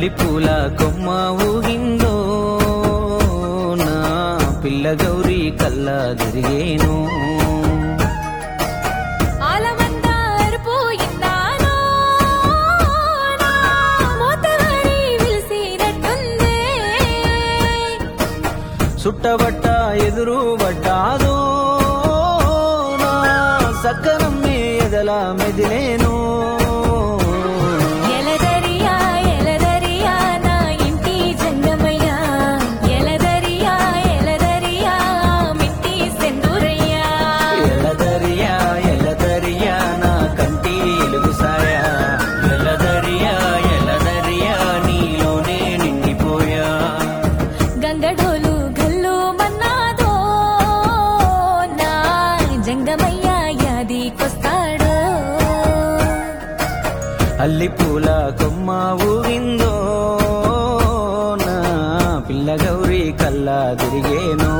అల్లి పూల కొమ్మ ఊగిందో నా పిల్ల గౌరీ కల్లా తిరిగేను ఆలమంతా అరిపోయిందానో, నా మూతవారి విలిసినట్టుందే. సుట్టబట్ట ఎదురు పడ్డాదో నా సక్కనమ్మే ఎదల మెదిలేను ఎలదరియా, ఎలదరియా, నా ఇంటి జంగమయ్యా. ఎలదరియా, ఎలదరియా, మిట్టి సెందురయ్యా. ఎల్లదరియా ఎల్లదరియా నా కంటి ఎలుగు సాయా ఎల్లదరియా ఎల్లదరియా నీలోనే నిండిపోయా గంగడోలు గల్లు మన్నాదో, నా జంగమయ్య యాదికొస్తాడో. అల్లి పూల కొమ్మ ఊగిందో నా పిల్ల గౌరీ కల్లా తిరిగేను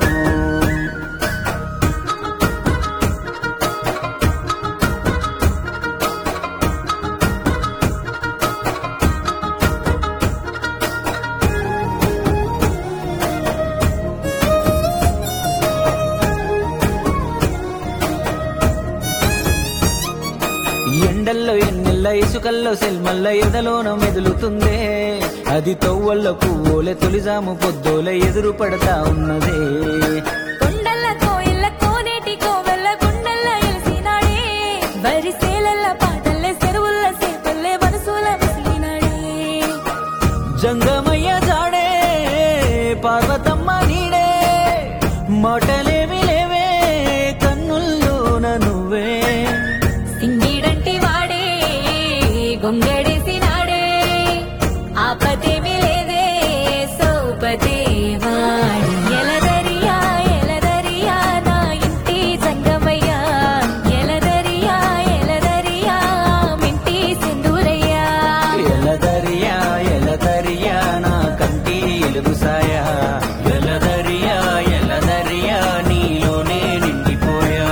ఎండల్లో ఎన్నెల్ల ఇసుకల్లో సెల్మల్ల ఎదలోన మెదులుతుందే అది తొవ్వల్ల పువ్వులే తొలిజాము పొద్దోలే ఎదురు పడతా ఉన్నదే కొండల్ల కోయిల్ల కోనేటి కోవెల్ల గుండెల్ల ఎలిసినాడే వరిసేలల్ల పాటల్లే చెరువుల్ల సేపల్లే మనసుల విసిలినాడే జంగమయ్య జాడే పార్వతమ్మ నీడే మాటలేవి లేవే కన్నుల్లోన నువ్వే సింగిడంటి వాడే గొంగడేసినాడే ఆపతేమి లేదే సౌపతే వాడి ఎలదరియా ఎలదరియా నా ఇంటి జంగమయ్యా ఎలదరియా ఎలదరియా మింటి సింధూరయ్యా ఎలదరియా ఎలదరియా నా కంటి ఎలుగు సాయా ఎలదరియా ఎలదరియా నీలోనే నిండిపోయా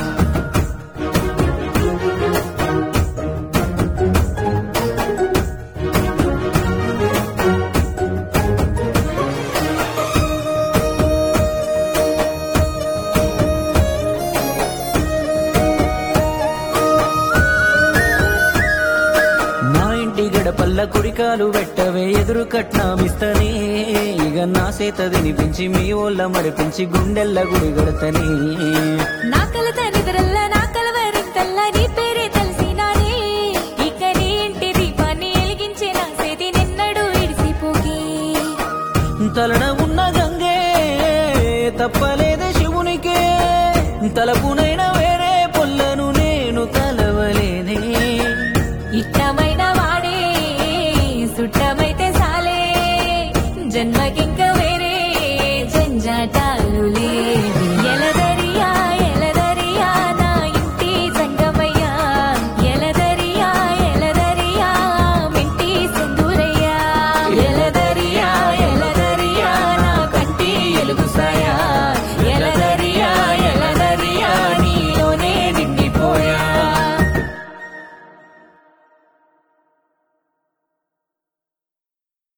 నా ఇంటి గడపల్ల కుడికాలు పెట్టవే ఎదురు కట్నామిస్తని ఇక నా సేత తినిపించి మీ ఓళ్ళ మరిపించి గుండెల్ల గుడి గడతని నా కలత నిద్రల్ల నా కలవరింతల్ల నీ పేరే తెలిసినానే ఇక నీ ఇంటి దీపాన్ని వెలిగించే నా సేతి నిన్నడు ఇడిసిపోకి తలన ఉన్న గంగే తప్పలేదే శివునికే తలపునైన వేరే పొల్లను నేను కలవలేనే ఇష్టమైన వాడే సుట్టమైతే సాలే జన్మకింక వేరే